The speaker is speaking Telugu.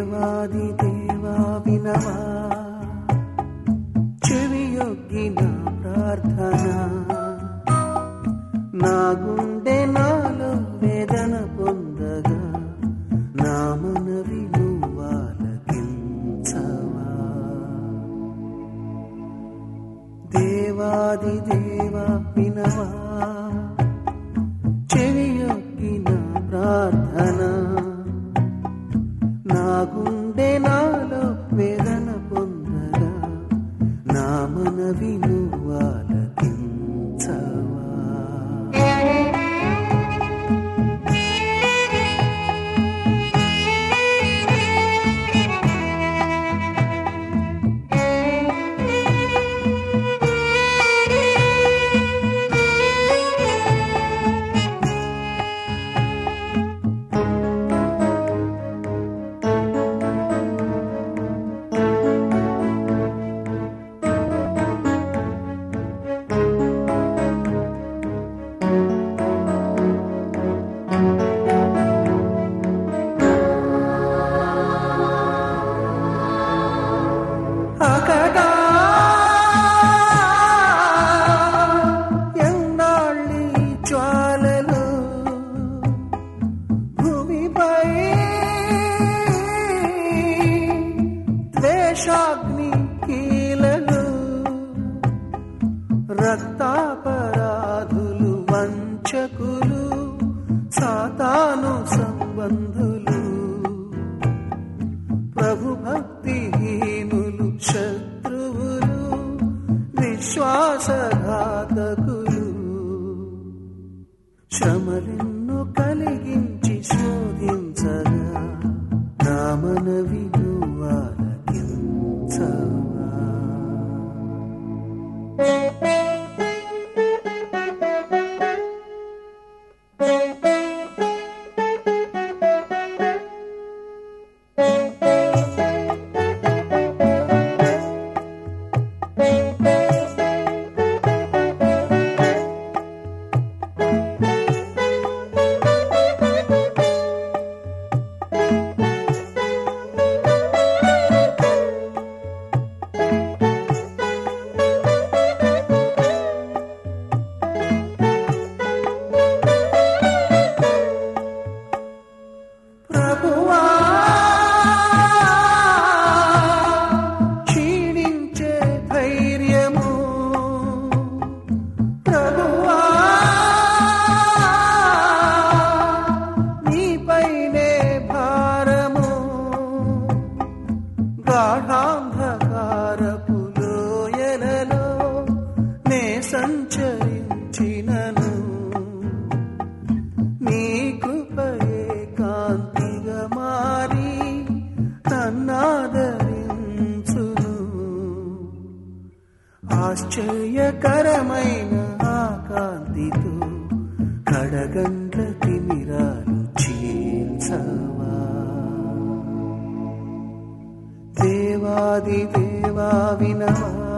దేవాది దేవా వినవా చెవియొగ్గిన ప్రార్థన నా గుండె నాలో వేదన పొందగా నా మనవి నువ్వాలకించవా దేవాది దేవా వినవా చెవియొగ్గిన ప్రార్థన నా గుండె నాలో వేదన పొందగా నా మనవి నువ్వాలకించవా అకటా ఎన్నాళ్ళి జ్వాలలు భూమిపై ద్వేషాగ్ని కీలలు రక్తాపరాధులు వంచకులు సాతాను సంబంధులు ప్రభు భక్తిహీనులు శత్రువులు విశ్వాసఘాతకులు శ్రమలెన్నో కలిగించి శోధించగా నా మనవి నువ్వాలకించవా ప్రభువా క్షీణించే ధైర్యము ప్రభువా నీపైనే భారము గాఢాంధకారపు లోయలలో నే సంచరించినను నీ కృపయే కాంతిగా మారి నన్నాదరించును ఆశ్చర్యకరమైన ఆ కాంతితో కడగండ్ల తిమిరాలు చీల్చవా దేవాది దేవా వినవా